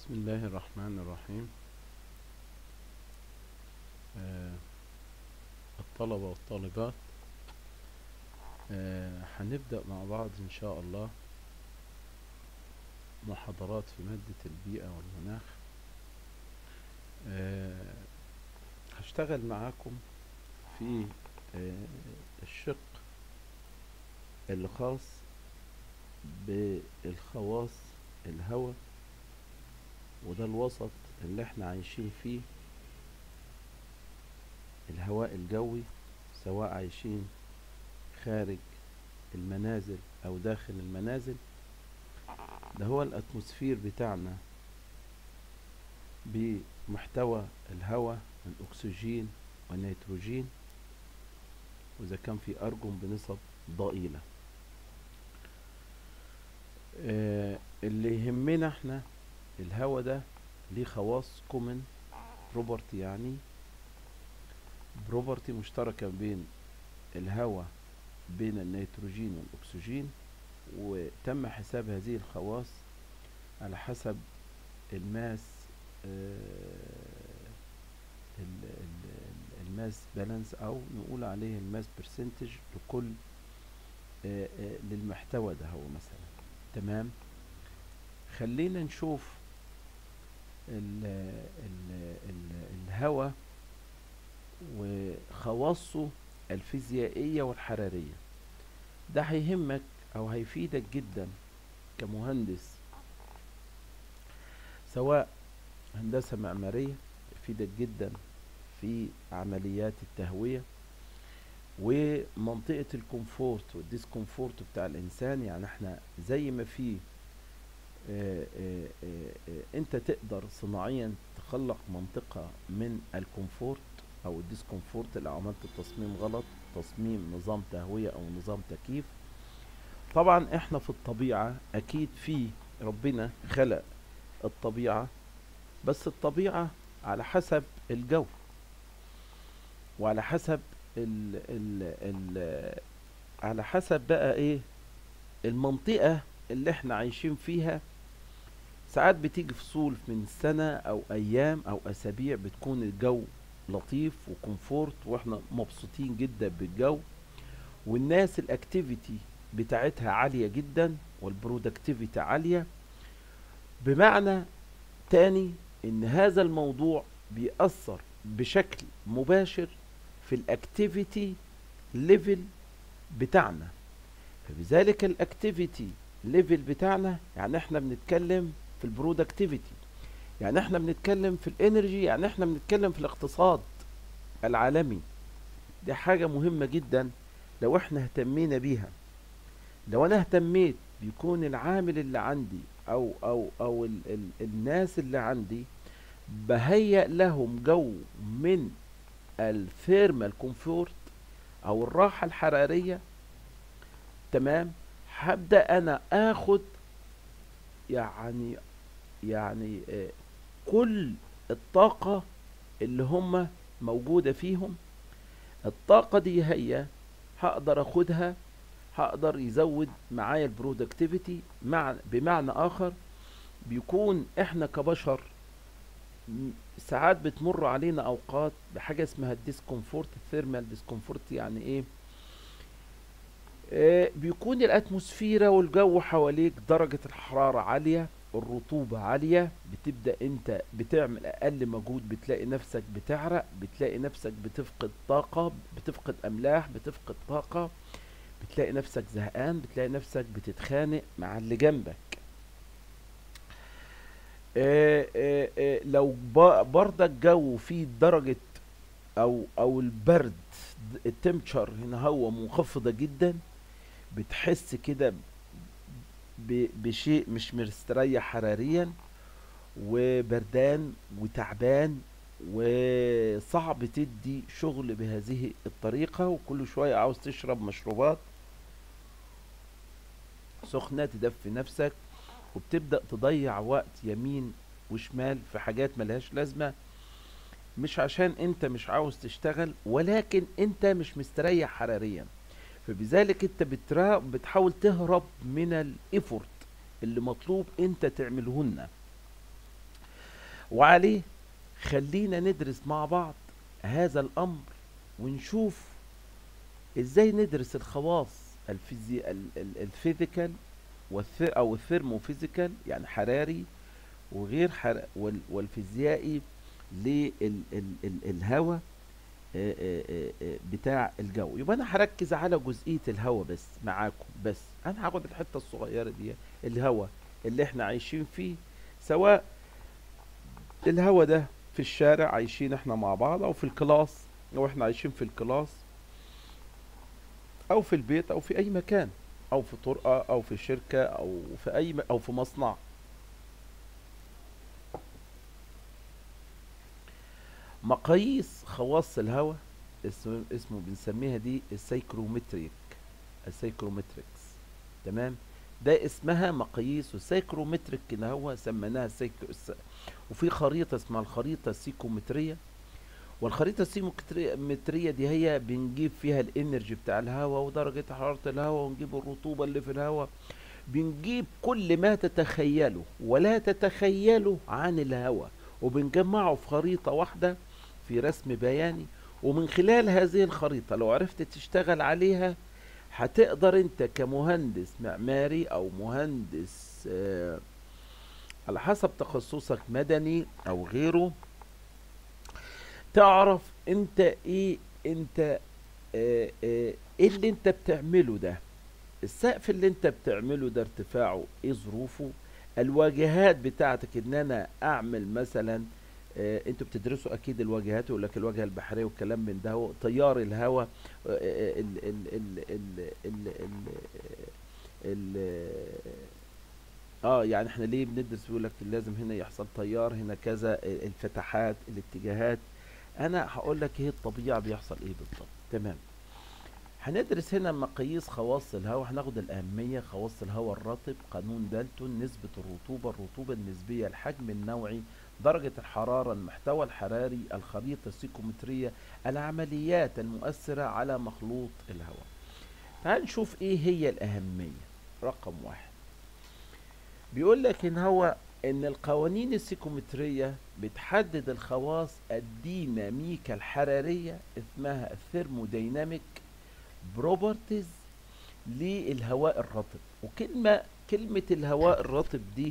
بسم الله الرحمن الرحيم آه، الطلبة والطالبات آه، هنبدأ مع بعض إن شاء الله محاضرات في مادة البيئة والمناخ آه، هشتغل معاكم في آه، الشق اللي خاص بالخواص الهواء وده الوسط اللي احنا عايشين فيه الهواء الجوي سواء عايشين خارج المنازل او داخل المنازل ده هو الاتموسفير بتاعنا بمحتوى الهواء من اكسجين ونيتروجين واذا كان في ارجون بنسب ضئيله آه اللي يهمنا احنا الهواء ده ليه خواص كومن بروبرتي يعني بروبرتي مشتركة بين الهواء بين النيتروجين والأكسجين وتم حساب هذه الخواص على حسب الماس آه ال- ال- ال- الماس بالانس أو نقول عليه الماس برسنتج لكل آه آه للمحتوى ده هو مثلا تمام خلينا نشوف ال ال ال الهواء وخواصه الفيزيائية والحرارية ده هيهمك او هيفيدك جدا كمهندس سواء هندسة معمارية يفيدك جدا في عمليات التهوية ومنطقة الكومفورت والديسكومفورت بتاع الإنسان يعني احنا زي ما في آه، آه، آه، آه، انت تقدر صناعيا تخلق منطقة من الكومفورت او الديسكومفورت لو عملت التصميم غلط تصميم نظام تهوية او نظام تكييف طبعا احنا في الطبيعة اكيد في ربنا خلق الطبيعة بس الطبيعة على حسب الجو وعلى حسب ال ال ال على حسب بقى ايه المنطقة اللي احنا عايشين فيها ساعات بتيجي فصول من السنة او ايام او اسابيع بتكون الجو لطيف وكومفورت واحنا مبسوطين جدا بالجو والناس الاكتيفيتي بتاعتها عالية جدا والبرودكتيفيتي عالية بمعنى تاني ان هذا الموضوع بيأثر بشكل مباشر في الاكتيفيتي ليفل بتاعنا فبذلك الاكتيفيتي ليفل بتاعنا يعني احنا بنتكلم في البرودكتيفيتي يعني احنا بنتكلم في الانرجي يعني احنا بنتكلم في الاقتصاد العالمي دي حاجة مهمة جدا لو احنا اهتمينا بيها لو انا اهتميت بيكون العامل اللي عندي او او او ال ال الناس اللي عندي بهيئ لهم جو من الثيرمال كومفورت او الراحة الحرارية تمام هبدأ انا اخد يعني يعني آه، كل الطاقة اللي هم موجودة فيهم الطاقة دي هي هقدر اخدها هقدر يزود معايا البرودكتيفيتي مع بمعنى اخر بيكون احنا كبشر م- ساعات بتمر علينا اوقات بحاجة اسمها الديسكومفورت الثيرمال ديسكومفورت يعني ايه آه، بيكون الاتموسفيرة والجو حواليك درجة الحرارة عالية الرطوبة عالية بتبدأ انت بتعمل اقل مجهود بتلاقي نفسك بتعرق بتلاقي نفسك بتفقد طاقة بتفقد املاح بتفقد طاقة بتلاقي نفسك زهقان بتلاقي نفسك بتتخانق مع اللي جنبك آه، آه، آه، لو ب- برضك جو فيه درجة او او البرد التمبشر هنا هو منخفضة جدا بتحس كده ب- بشيء مش مستريح حراريا وبردان وتعبان وصعب تدي شغل بهذه الطريقة وكل شوية عاوز تشرب مشروبات سخنة تدفي نفسك وبتبدأ تضيع وقت يمين وشمال في حاجات ملهاش لازمة مش عشان انت مش عاوز تشتغل ولكن انت مش مستريح حراريا فبذلك انت بترا بتحاول تهرب من الايفورت اللي مطلوب انت تعملهن وعليه خلينا ندرس مع بعض هذا الامر ونشوف ازاي ندرس الخواص الفيزي ال- ال- الفيزيكال والث- او الثيرموفيزيكال يعني حراري وغير حر... وال... والفيزيائي للهواء بتاع الجو يبقى انا هركز على جزئيه الهواء بس معاكم بس انا هاخد الحته الصغيره دي الهواء اللي احنا عايشين فيه سواء الهواء ده في الشارع عايشين احنا مع بعض او في الكلاس او احنا عايشين في الكلاس او في البيت او في اي مكان او في طرقه او في شركه او في اي م... او في مصنع مقاييس خواص الهواء اسمه اسمه بنسميها دي السايكرومتريك السايكرومتريكس تمام ده اسمها مقاييس والسايكرومتريك اللي هو سميناها سايكرو الس- وفي خريطة اسمها الخريطة السيكومترية والخريطة السيكومترية دي هي بنجيب فيها الانرجي بتاع الهواء ودرجة حرارة الهواء ونجيب الرطوبة اللي في الهواء بنجيب كل ما تتخيله ولا تتخيله عن الهواء وبنجمعه في خريطة واحدة في رسم بياني ومن خلال هذه الخريطة لو عرفت تشتغل عليها هتقدر انت كمهندس معماري او مهندس آه على حسب تخصصك مدني او غيره تعرف انت ايه انت آه آه ايه اللي انت بتعمله ده السقف اللي انت بتعمله ده ارتفاعه ايه ظروفه الواجهات بتاعتك ان انا اعمل مثلا آه انتوا بتدرسوا اكيد الواجهات يقول لك الواجهه البحريه والكلام من ده هو تيار الهواء آه، آه، ال ال ال ال ال ال ال اه يعني احنا ليه بندرس بيقول لك لازم هنا يحصل تيار هنا كذا آه، الفتحات الاتجاهات انا هقول لك ايه الطبيعه بيحصل ايه بالضبط تمام هندرس هنا مقاييس خواص الهواء هناخد الأهمية خواص الهواء الرطب قانون دالتون نسبة الرطوبة الرطوبة النسبية الحجم النوعي درجة الحرارة المحتوى الحراري الخريطة السيكومترية العمليات المؤثرة على مخلوط الهواء تعال نشوف ايه هي الأهمية رقم واحد بيقول لك ان هو ان القوانين السيكومترية بتحدد الخواص الديناميكا الحرارية اسمها الثيرموديناميك بروبرتيز للهواء الرطب وكلمة كلمة الهواء الرطب دي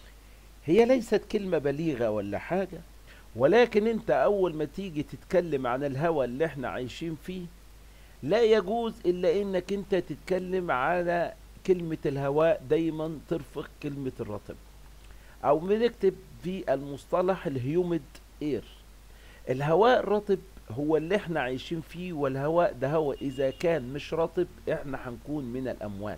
هي ليست كلمة بليغة ولا حاجة ولكن انت اول ما تيجي تتكلم عن الهواء اللي احنا عايشين فيه لا يجوز الا انك انت تتكلم على كلمة الهواء دايما ترفق كلمة الرطب او بنكتب في المصطلح الهيوميد اير الهواء الرطب هو اللي احنا عايشين فيه والهواء ده هو اذا كان مش رطب احنا هنكون من الاموات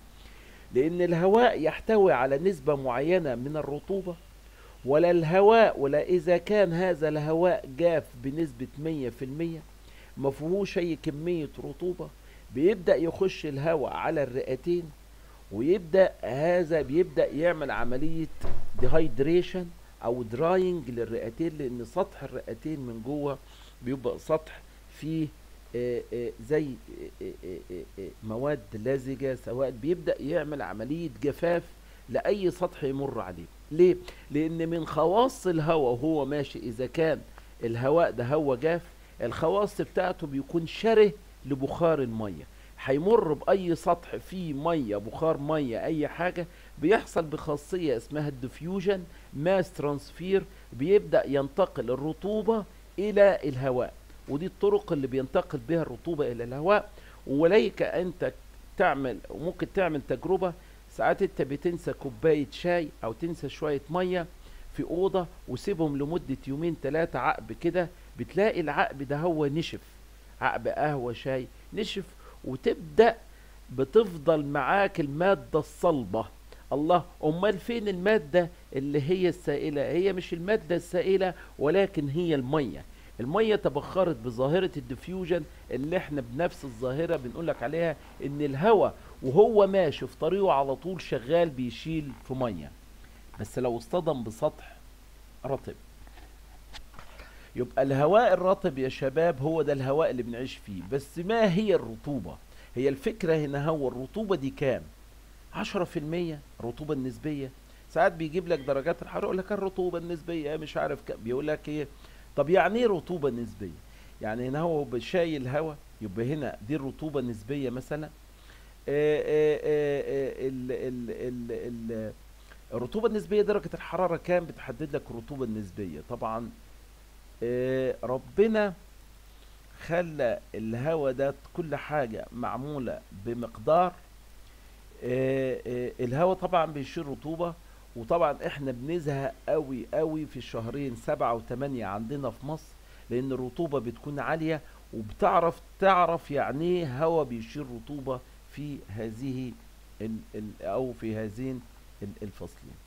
لان الهواء يحتوي على نسبة معينة من الرطوبة ولا الهواء ولا اذا كان هذا الهواء جاف بنسبة مية في المية مفهوش اي كمية رطوبة بيبدأ يخش الهواء على الرئتين ويبدأ هذا بيبدأ يعمل عملية ديهايدريشن او دراينج للرئتين لان سطح الرئتين من جوه بيبقى سطح فيه آه، آه، زي آه، آه، آه، آه، مواد لزجة سواء بيبدأ يعمل عملية جفاف لأي سطح يمر عليه ليه؟ لأن من خواص الهواء وهو ماشي إذا كان الهواء ده هواء جاف الخواص بتاعته بيكون شره لبخار المية هيمر بأي سطح فيه مية بخار مية أي حاجة بيحصل بخاصية اسمها الديفيوجن ماس ترانسفير بيبدأ ينتقل الرطوبة إلى الهواء ودي الطرق اللي بينتقل بها الرطوبة إلى الهواء وليك أنت تعمل وممكن تعمل تجربة ساعات انت بتنسى كوباية شاي او تنسى شوية مية في اوضة وسيبهم لمدة يومين ثلاثة عقب كده بتلاقي العقب ده هو نشف عقب قهوة شاي نشف وتبدأ بتفضل معاك المادة الصلبة الله امال فين المادة اللي هي السائلة هي مش المادة السائلة ولكن هي المية المية تبخرت بظاهرة الديفيوجن اللي احنا بنفس الظاهرة بنقولك عليها ان الهواء وهو ماشي في طريقه على طول شغال بيشيل في مية بس لو اصطدم بسطح رطب يبقى الهواء الرطب يا شباب هو ده الهواء اللي بنعيش فيه بس ما هي الرطوبة هي الفكرة هنا هو الرطوبة دي كام عشرة في المية الرطوبة النسبية ساعات بيجيب لك درجات الحراره يقول لك الرطوبه النسبيه مش عارف ك... بيقول لك ايه طب يعني ايه رطوبه نسبيه يعني هنا هو شايل هواء يبقى هنا دي الرطوبه النسبيه مثلا آه، آه، آه، ال ال ال ال الرطوبه النسبيه درجه الحراره كام بتحدد لك الرطوبه النسبيه طبعا ربنا خلى الهواء ده كل حاجه معموله بمقدار الهواء طبعا بيشيل رطوبه وطبعا احنا بنزهق قوي قوي في الشهرين سبعة وثمانية عندنا في مصر لان الرطوبة بتكون عالية وبتعرف تعرف يعني ايه هوا بيشيل رطوبة في هذه ال ال او في هذين الفصلين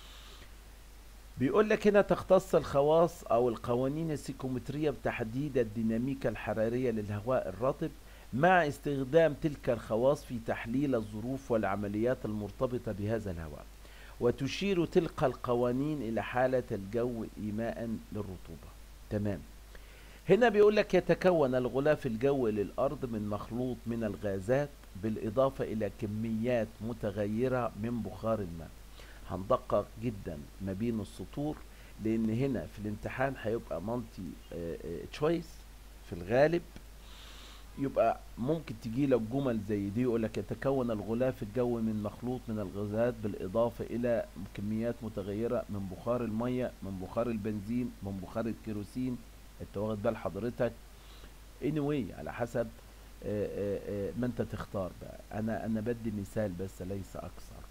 بيقول لك هنا تختص الخواص او القوانين السيكومترية بتحديد الديناميكا الحرارية للهواء الرطب مع استخدام تلك الخواص في تحليل الظروف والعمليات المرتبطة بهذا الهواء وتشير تلك القوانين إلى حالة الجو إيماء للرطوبة تمام هنا بيقول لك يتكون الغلاف الجوي للأرض من مخلوط من الغازات بالإضافة إلى كميات متغيرة من بخار الماء هندقق جدا ما بين السطور لأن هنا في الامتحان هيبقى مالتي تشويس في الغالب يبقى ممكن تجي لك جمل زي دي يقول لك يتكون الغلاف الجوي من مخلوط من الغازات بالإضافة إلى كميات متغيرة من بخار المية من بخار البنزين من بخار الكيروسين انت واخد بال حضرتك anyway على حسب آآ آآ ما انت تختار بقى انا انا بدي مثال بس ليس اكثر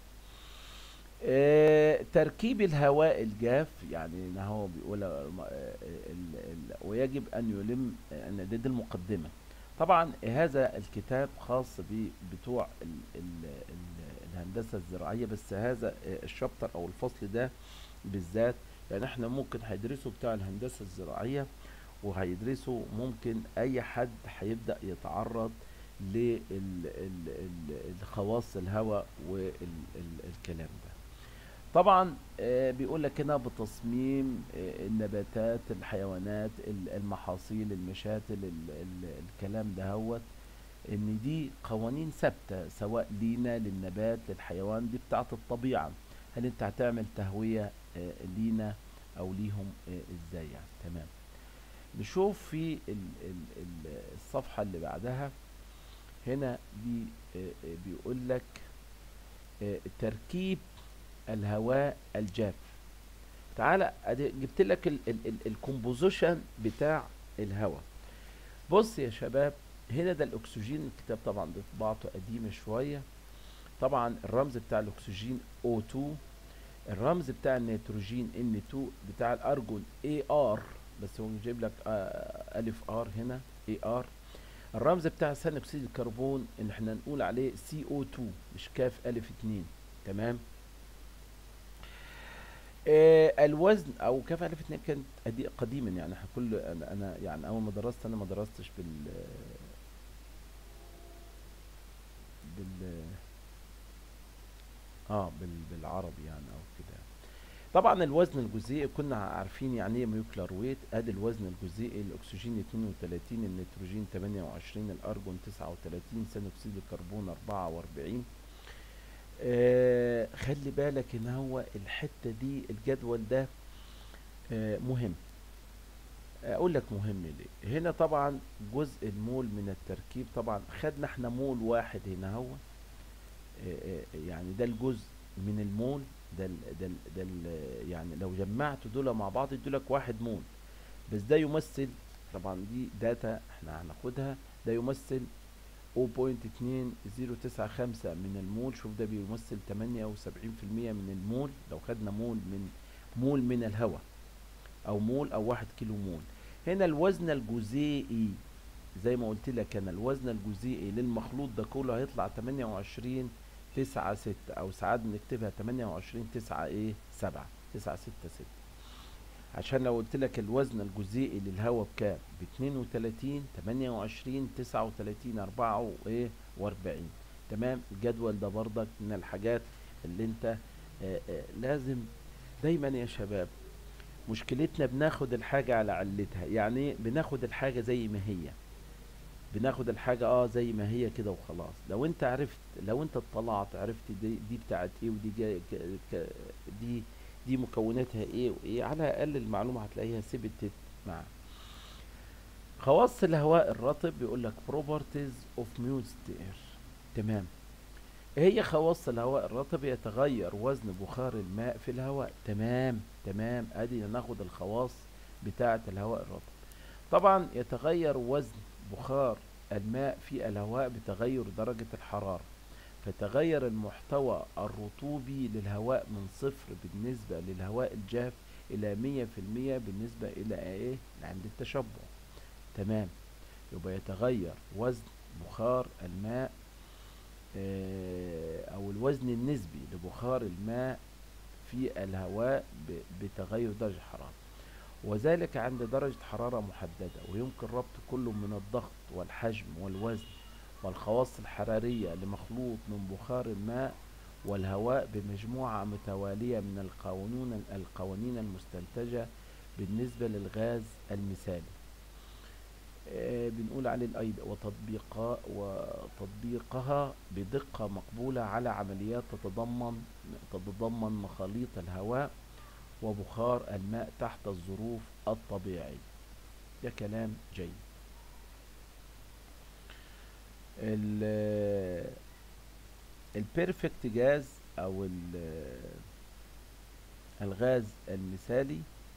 تركيب الهواء الجاف يعني هو بيقول ويجب ان يلم ان دي, دي المقدمه طبعا هذا الكتاب خاص بتوع ال ال ال الهندسة الزراعية بس هذا الشابتر او الفصل ده بالذات يعني احنا ممكن هيدرسوا بتاع الهندسة الزراعية وهيدرسوا ممكن اي حد هيبدأ يتعرض لخواص الهواء والكلام ده طبعا بيقول لك هنا بتصميم النباتات الحيوانات المحاصيل المشاتل الكلام ده هوت ان دي قوانين ثابته سواء لينا للنبات للحيوان دي بتاعت الطبيعه هل انت هتعمل تهويه لينا او ليهم ازاي يعني تمام نشوف في الصفحه اللي بعدها هنا بي بيقول لك تركيب الهواء الجاف تعالى جبت لك الكومبوزيشن بتاع الهواء بص يا شباب هنا ده الاكسجين الكتاب طبعا ده طباعته قديمه شويه طبعا الرمز بتاع الاكسجين O2 الرمز بتاع النيتروجين N2 بتاع الارجون AR بس هو جايب لك الف ار هنا AR الرمز بتاع ثاني اكسيد الكربون ان احنا نقول عليه CO2 مش كاف الف 2 تمام آه الوزن او كاف الف اتنين كانت قديما يعني احنا كل انا, أنا يعني اول ما درست انا ما درستش بال بال اه بال بالعربي يعني او كده طبعا الوزن الجزيئي كنا عارفين يعني ايه مولكيولار ويت ادي الوزن الجزيئي الاكسجين 32 النيتروجين 28 الارجون 39 ثاني اكسيد الكربون 44 آه خلي بالك ان هو الحته دي الجدول ده آه مهم اقول لك مهم ليه هنا طبعا جزء المول من التركيب طبعا خدنا احنا مول واحد هنا هو آه يعني ده الجزء من المول ده ال ده ال ده ال يعني لو جمعت دول مع بعض يدولك واحد مول بس ده يمثل طبعا دي داتا احنا هناخدها ده يمثل 0.2095 من المول شوف ده بيمثل 78% من المول لو خدنا مول من مول من الهواء او مول او واحد كيلو مول هنا الوزن الجزيئي زي ما قلت لك انا الوزن الجزيئي للمخلوط ده كله هيطلع 28 9 6 او ساعات بنكتبها 28 9 ايه 7 9 6 6 عشان لو قلت لك الوزن الجزيئي للهواء بكام ب 32 28 39 4 وايه و40 تمام الجدول ده برضك من الحاجات اللي انت آآ آآ لازم دايما يا شباب مشكلتنا بناخد الحاجة على علتها يعني بناخد الحاجة زي ما هي بناخد الحاجة اه زي ما هي كده وخلاص لو انت عرفت لو انت اطلعت عرفت دي, دي بتاعت ايه ودي جاي ك ك دي دي مكوناتها ايه وايه على الاقل المعلومة هتلاقيها ثبتت معاك خواص الهواء الرطب بيقول لك properties of moist air تمام إيه هي خواص الهواء الرطب يتغير وزن بخار الماء في الهواء تمام تمام ادي ناخد الخواص بتاعة الهواء الرطب طبعا يتغير وزن بخار الماء في الهواء بتغير درجة الحرارة فتغير المحتوى الرطوبي للهواء من صفر بالنسبة للهواء الجاف إلى مية في المية بالنسبة إلى إيه عند التشبع تمام يبقى يتغير وزن بخار الماء آه، أو الوزن النسبي لبخار الماء في الهواء ب- بتغير درجة الحرارة وذلك عند درجة حرارة محددة ويمكن ربط كل من الضغط والحجم والوزن والخواص الحرارية لمخلوط من بخار الماء والهواء بمجموعة متوالية من القوانين القوانين المستنتجة بالنسبة للغاز المثالي آه، بنقول عليه الأيض وتطبيقها وتطبيقها بدقة مقبولة على عمليات تتضمن تتضمن مخاليط الهواء وبخار الماء تحت الظروف الطبيعية ده كلام جيد ال البيرفكت جاز او ال- الغاز المثالي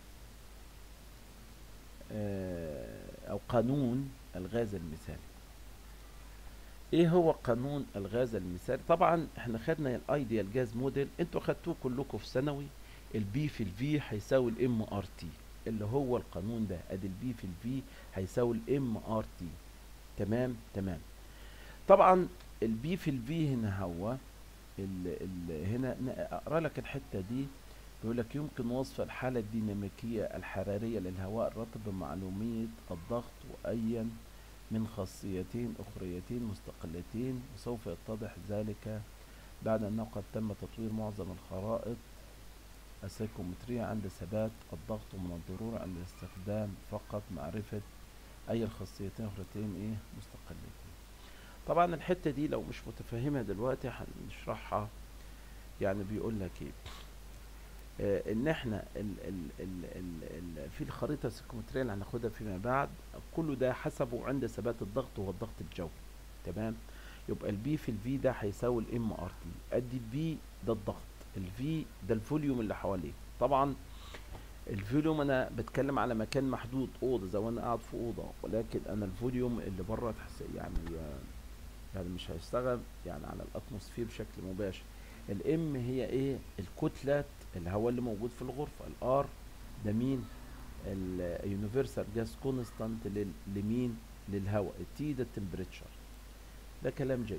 آه، او قانون الغاز المثالي ايه هو قانون الغاز المثالي طبعا احنا خدنا الايديال جاز موديل انتوا خدتوه كلكم في ثانوي البي في الفي هيساوي الام ار تي اللي هو القانون ده ادي البي في الفي هيساوي الام ار تي تمام تمام طبعا البي في الفي هنا هو ال ال هنا ن- اقرا لك الحته دي بيقول لك يمكن وصف الحاله الديناميكيه الحراريه للهواء الرطب بمعلوميه الضغط وايا من خاصيتين اخريتين مستقلتين وسوف يتضح ذلك بعد انه قد تم تطوير معظم الخرائط السيكومترية عند ثبات الضغط ومن الضرورة عند الاستخدام فقط معرفة أي الخاصيتين أخرتين إيه مستقلتين طبعا الحتة دي لو مش متفهمها دلوقتي هنشرحها يعني بيقول لك إيه آه ان احنا ال ال ال ال ال في الخريطه السيكومتريه اللي هناخدها فيما بعد كله ده حسبه عند ثبات الضغط وهو الضغط الجوي تمام يبقى البي في الفي ده هيساوي الام ار تي ادي البي ده الضغط الفي ده الفوليوم اللي حواليه طبعا الفوليوم انا بتكلم على مكان محدود اوضه زي وانا قاعد في اوضه ولكن انا الفوليوم اللي بره تحس يعني يعني مش هيشتغل يعني على الاتموسفير بشكل مباشر الام هي ايه الكتله الهواء اللي موجود في الغرفه الار ده مين اليونيفرسال جاس كونستانت لمين للهواء التي ده التمبريتشر ده كلام جيد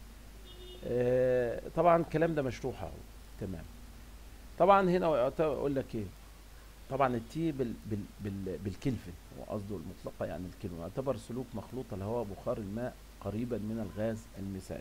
آه طبعا الكلام ده مشروح اهو تمام طبعا هنا اقول لك ايه طبعا التي بال بال بال بالكلفن هو قصده المطلقه يعني الكلمه يعتبر سلوك مخلوط الهواء بخار الماء قريبا من الغاز المثالي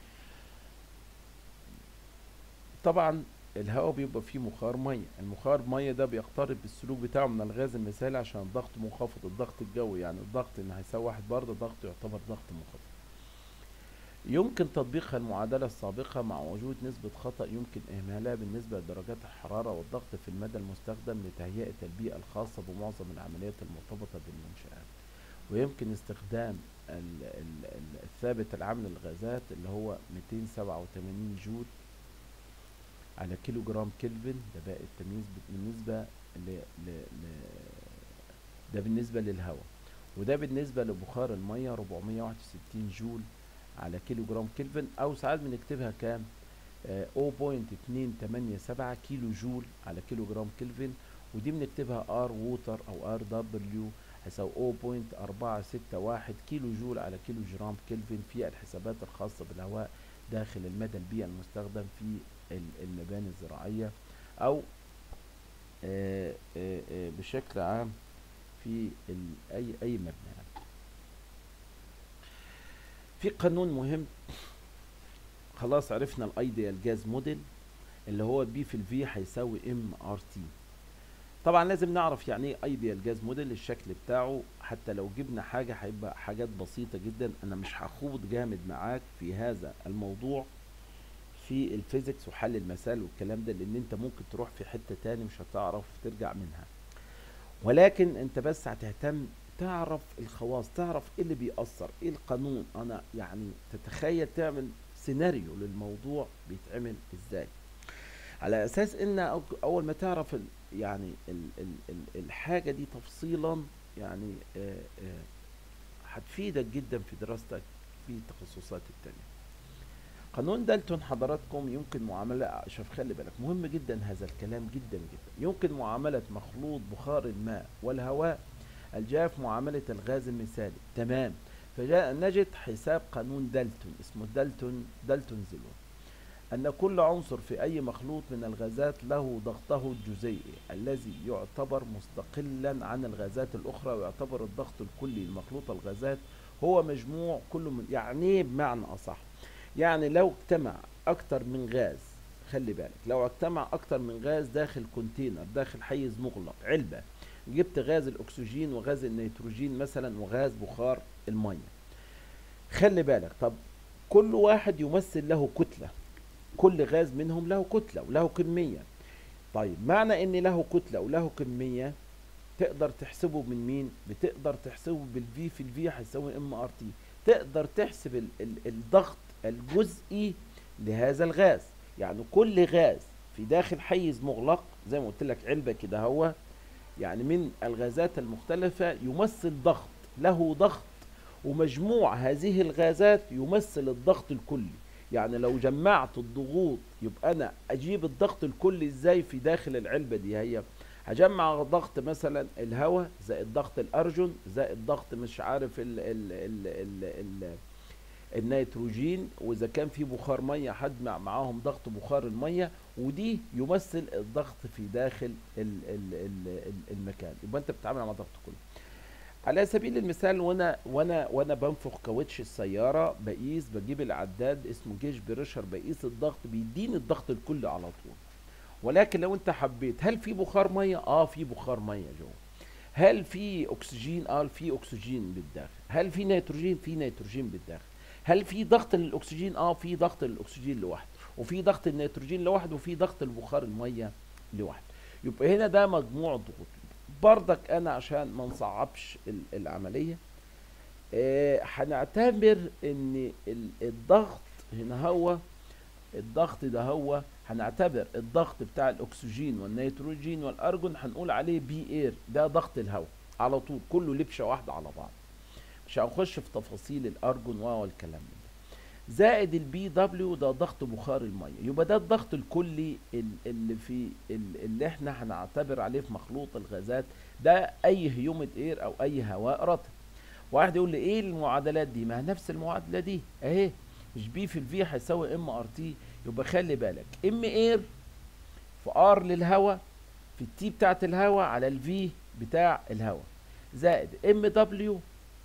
طبعا الهواء بيبقى فيه مخار ميه المخار ميه ده بيقترب بالسلوك بتاعه من الغاز المثالي عشان الضغط منخفض الضغط الجوي يعني الضغط ان هيساوي واحد برضه ضغط يعتبر ضغط منخفض يمكن تطبيق المعادلة السابقة مع وجود نسبة خطأ يمكن إهمالها بالنسبة لدرجات الحرارة والضغط في المدى المستخدم لتهيئة البيئة الخاصة بمعظم العمليات المرتبطة بالمنشآت ويمكن استخدام ال ال ال الثابت العام للغازات اللي هو 287 جول على كيلو جرام كلفن ده باقي التمييز بالنسبة ل, ل, ل ده بالنسبة للهواء وده بالنسبة لبخار المية 461 جول على كيلو جرام كلفن او ساعات بنكتبها كام آه 0.287 كيلو جول على كيلو جرام كلفن ودي بنكتبها ار ووتر او ار دبليو هيساوي 0.461 كيلو جول على كيلو جرام كلفن في الحسابات الخاصة بالهواء داخل المدى البيئي المستخدم في المباني الزراعية او آآ آآ بشكل عام في اي اي مبنى في قانون مهم خلاص عرفنا الايديال جاز موديل اللي هو بي في الفي هيساوي ام ار تي طبعا لازم نعرف يعني ايه ايديال جاز موديل الشكل بتاعه حتى لو جبنا حاجه هيبقى حاجات بسيطه جدا انا مش هخوض جامد معاك في هذا الموضوع في الفيزيكس وحل المسائل والكلام ده لان انت ممكن تروح في حته تاني مش هتعرف ترجع منها ولكن انت بس هتهتم تعرف الخواص تعرف ايه اللي بيأثر ايه القانون انا يعني تتخيل تعمل سيناريو للموضوع بيتعمل ازاي على اساس ان أو- اول ما تعرف ال يعني ال ال ال الحاجه دي تفصيلا يعني آه، آه، هتفيدك جدا في دراستك في التخصصات التانية قانون دالتون حضراتكم يمكن معاملة شوف خلي بالك مهم جدا هذا الكلام جدا جدا يمكن معاملة مخلوط بخار الماء والهواء الجاف معاملة الغاز المثالي تمام فجاء نجد حساب قانون دالتون اسمه دالتون دالتون زيلون أن كل عنصر في أي مخلوط من الغازات له ضغطه الجزيئي الذي يعتبر مستقلا عن الغازات الأخرى ويعتبر الضغط الكلي لمخلوط الغازات هو مجموع كل من يعني إيه بمعنى أصح يعني لو اجتمع أكتر من غاز خلي بالك لو اجتمع أكتر من غاز داخل كونتينر داخل حيز مغلق علبة جبت غاز الأكسجين وغاز النيتروجين مثلا وغاز بخار المية خلي بالك طب كل واحد يمثل له كتلة كل غاز منهم له كتلة وله كمية طيب معنى ان له كتلة وله كمية تقدر تحسبه من مين بتقدر تحسبه بالفي في الفي هيساوي ام ار تي تقدر تحسب ال ال الضغط الجزئي لهذا الغاز يعني كل غاز في داخل حيز مغلق زي ما قلت لك علبة كده هو يعني من الغازات المختلفة يمثل ضغط له ضغط ومجموع هذه الغازات يمثل الضغط الكلي يعني لو جمعت الضغوط يبقى انا اجيب الضغط الكلي ازاي في داخل العلبة دي هي هجمع ضغط مثلا الهواء زائد ضغط الارجون زائد ضغط مش عارف ال ال ال ال ال النيتروجين واذا كان في بخار ميه هجمع معاهم ضغط بخار الميه ودي يمثل الضغط في داخل ال ال ال ال المكان يبقى انت بتتعامل مع ضغط كله على سبيل المثال وانا وانا وانا بنفخ كاوتش السياره بقيس بجيب العداد اسمه جيج بريشر بقيس الضغط بيديني الضغط الكلي على طول ولكن لو انت حبيت هل في بخار ميه اه في بخار ميه جوه هل في اكسجين اه في اكسجين بالداخل هل في نيتروجين في نيتروجين بالداخل هل في ضغط للاكسجين اه في ضغط للاكسجين لوحده وفي ضغط النيتروجين لوحده وفي ضغط البخار الميه لوحده يبقى هنا ده مجموع ضغوط برضك انا عشان ما نصعبش ال- العمليه آه، هنعتبر ان ال- الضغط هنا هو الضغط ده هو هنعتبر الضغط بتاع الاكسجين والنيتروجين والارجون هنقول عليه بي اير ده ضغط الهواء على طول كله لبشه واحده على بعض مش هنخش في تفاصيل الارجون والكلام من ده زائد البي دبليو ده ضغط بخار الميه يبقى ده الضغط الكلي ال- اللي في ال- اللي احنا هنعتبر عليه في مخلوط الغازات ده اي هيوميد اير او اي هواء رطب واحد يقول لي ايه المعادلات دي ما هي نفس المعادله دي اهي مش بي في الفي هيساوي ام ار تي يبقى خلي بالك ام اير في ار للهواء في التي بتاعت الهواء على الفي بتاع الهواء زائد ام دبليو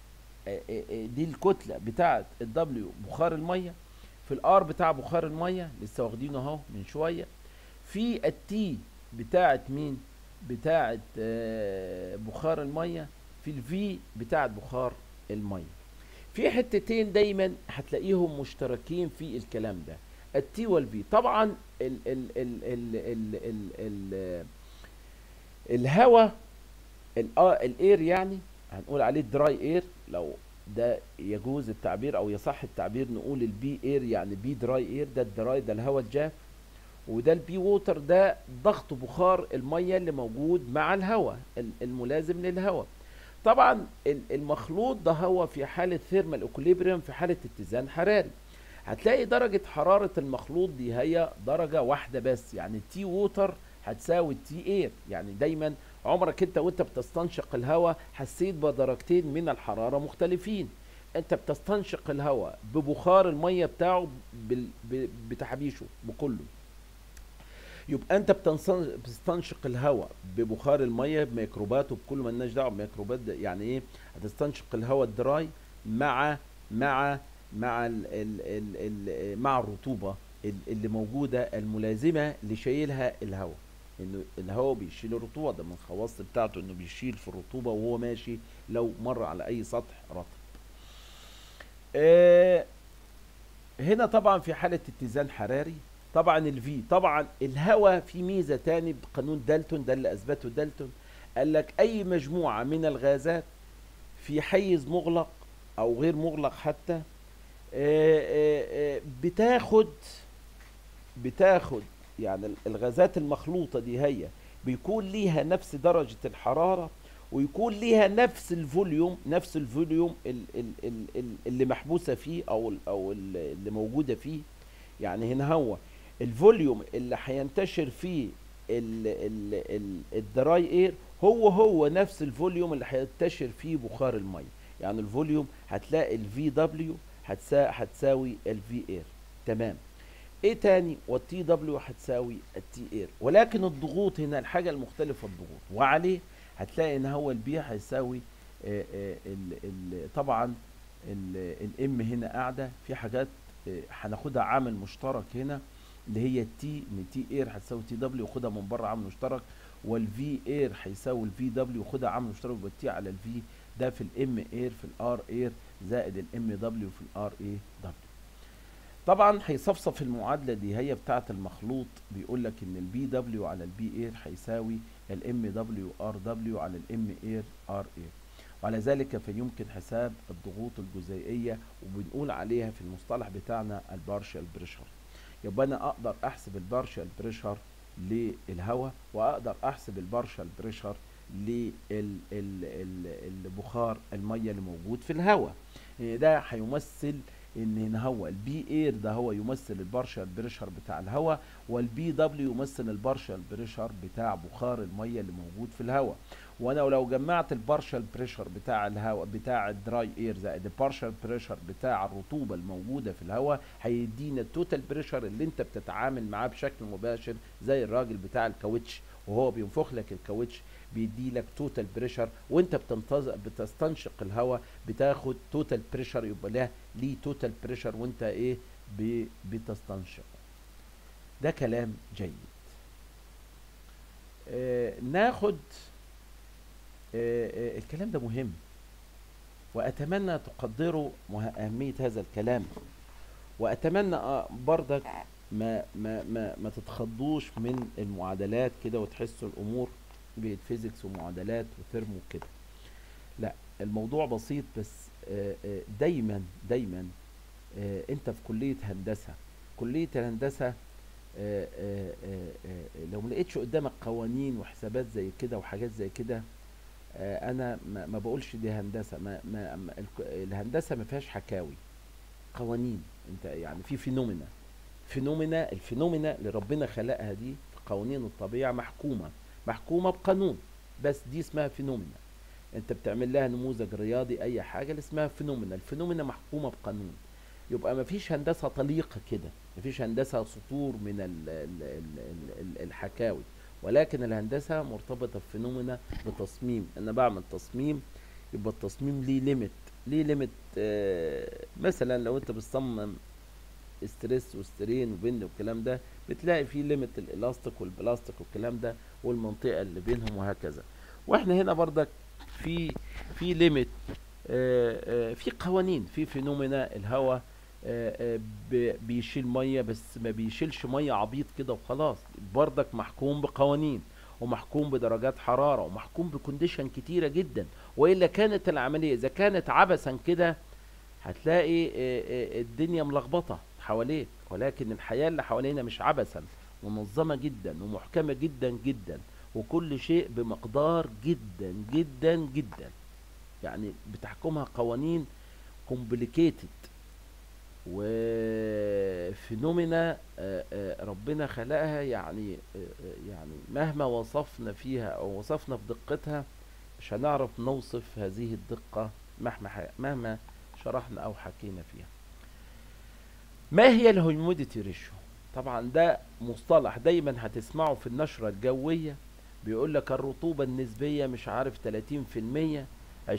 دي الكتله بتاعت الدبليو بخار الميه في الار بتاع بخار الميه لسه واخدينه اهو من شويه في التي بتاعت مين بتاعت آه، بخار الميه في الفي بتاعت بخار الميه في حتتين دايما هتلاقيهم مشتركين في الكلام ده التي والفي طبعا ال ال ال ال ال ال ال الهواء الاير يعني هنقول عليه دراي اير لو ده يجوز التعبير او يصح التعبير نقول البي اير يعني بي دراي اير ده الدراي ده الهواء الجاف وده البي ووتر ده ضغط بخار الميه اللي موجود مع الهواء ال- الملازم للهواء طبعا ال- المخلوط ده هو في حاله ثيرمال اكوليبريم في حاله اتزان حراري هتلاقي درجة حرارة المخلوط دي هي درجة واحدة بس يعني تي ووتر هتساوي تي اير يعني دايما عمرك انت وانت بتستنشق الهواء حسيت بدرجتين من الحرارة مختلفين انت بتستنشق الهواء ببخار المية بتاعه بال- ب- بتحبيشه بكله يبقى انت بتنصن- بتستنشق الهواء ببخار الميه بميكروباته بكل ما لناش دعوه بميكروبات ده يعني ايه هتستنشق الهواء الدراي مع مع مع ال ال ال ال مع الرطوبه ال- اللي موجوده الملازمه اللي شايلها الهواء انه الهواء بيشيل الرطوبه ده من الخواص بتاعته انه بيشيل في الرطوبه وهو ماشي لو مر على اي سطح رطب آه هنا طبعا في حاله اتزان حراري طبعا الفي طبعا الهواء في ميزه تاني بقانون دالتون ده اللي اثبته دالتون قال لك اي مجموعه من الغازات في حيز مغلق او غير مغلق حتى آه، آه، آه، بتاخد بتاخد يعني الغازات المخلوطه دي هي بيكون ليها نفس درجه الحراره ويكون ليها نفس الفوليوم نفس الفوليوم ال- ال- ال- ال- اللي محبوسه فيه او ال- او ال- اللي موجوده فيه يعني هنا هو الفوليوم اللي هينتشر فيه ال- ال- ال- الدراي اير هو هو نفس الفوليوم اللي هينتشر فيه بخار الميه يعني الفوليوم هتلاقي الفي دبليو هتساوي الفي اير تمام ايه تاني والتي دبليو هتساوي التي اير ولكن الضغوط هنا الحاجه المختلفه الضغوط وعليه هتلاقي ان هو البي هيساوي آه، آه، ال- ال- طبعا الام هنا قاعده في حاجات آه، هناخدها عامل مشترك هنا اللي هي التي ان تي اير هتساوي تي دبليو خدها من بره عامل مشترك والفي اير هيساوي الفي دبليو خدها عامل مشترك يبقى التي على الفي ده في الام اير في الار اير زائد الام دبليو في الار اي دبليو طبعا هيصفصف المعادله دي هي بتاعه المخلوط بيقول لك ان البي دبليو على البي اير هيساوي الام دبليو ار دبليو على الام اير ار اير وعلى ذلك فيمكن حساب الضغوط الجزيئيه وبنقول عليها في المصطلح بتاعنا البارشال بريشر يبقى انا اقدر احسب البارشال بريشر للهواء واقدر احسب البارشال بريشر للبخار الميه اللي موجود في الهواء يعني ده هيمثل ان هنا هو البي اير ده هو يمثل البارشال بريشر بتاع الهواء والبي دبليو يمثل البارشال بريشر بتاع بخار الميه اللي موجود في الهواء وانا لو جمعت البارشال بريشر بتاع الهواء بتاع الدراي اير زائد البارشال بريشر بتاع الرطوبه الموجوده في الهواء هيدينا التوتال بريشر اللي انت بتتعامل معاه بشكل مباشر زي الراجل بتاع الكاوتش وهو بينفخ لك الكاوتش بيدي لك توتال بريشر وانت بتنتظر بتستنشق الهواء بتاخد توتال بريشر يبقى له ليه توتال بريشر وانت ايه ب- بتستنشق ده كلام جيد آه ناخد آه آه الكلام ده مهم واتمنى تقدروا مه- اهميه هذا الكلام واتمنى آه برضك ما ما ما ما تتخضوش من المعادلات كده وتحسوا الامور بقت فيزيكس ومعادلات وثيرمو كده لا الموضوع بسيط بس آه، آه، دايما دايما آه، انت في كلية هندسة كلية الهندسة آه، آه، آه، آه، لو ما لقيتش قدامك قوانين وحسابات زي كده وحاجات زي كده آه، انا ما ما بقولش دي هندسة ما ما ما- الك- الهندسة ما فيهاش حكاوي قوانين انت يعني في فينومينا فينومينا الفينومينا اللي ربنا خلقها دي في قوانين الطبيعة محكومة محكومة بقانون بس دي اسمها فينومينا انت بتعمل لها نموذج رياضي اي حاجة اللي اسمها فينومينا الفينومينا محكومة بقانون يبقى مفيش هندسة طليقة كده مفيش هندسة سطور من ال ال ال ال ال الحكاوي ولكن الهندسة مرتبطة بفينومينا بتصميم انا بعمل تصميم يبقى التصميم ليه ليميت ليه ليميت آه مثلا لو انت بتصمم ستريس وسترين وبند والكلام ده بتلاقي فيه ليميت الالاستيك والبلاستيك والكلام ده والمنطقه اللي بينهم وهكذا واحنا هنا برضك في في ليميت في قوانين في فينومينا الهواء آه، آه، ب- بيشيل ميه بس ما بيشيلش ميه عبيط كده وخلاص برضك محكوم بقوانين ومحكوم بدرجات حراره ومحكوم بكونديشن كتيره جدا والا كانت العمليه اذا كانت عبثا كده هتلاقي آه، آه، الدنيا ملخبطه حواليك ولكن الحياه اللي حوالينا مش عبثا منظمه جدا ومحكمه جدا جدا وكل شيء بمقدار جدا جدا جدا يعني بتحكمها قوانين كومبليكيتد وفينومينا آه، آه، ربنا خلقها يعني آه، آه، يعني مهما وصفنا فيها او وصفنا في دقتها مش هنعرف نوصف هذه الدقة مهما ح- مهما شرحنا او حكينا فيها ما هي الهيوميديتي ريشيو طبعا ده مصطلح دايما هتسمعه في النشرة الجوية بيقول لك الرطوبة النسبية مش عارف 30% 20% 50%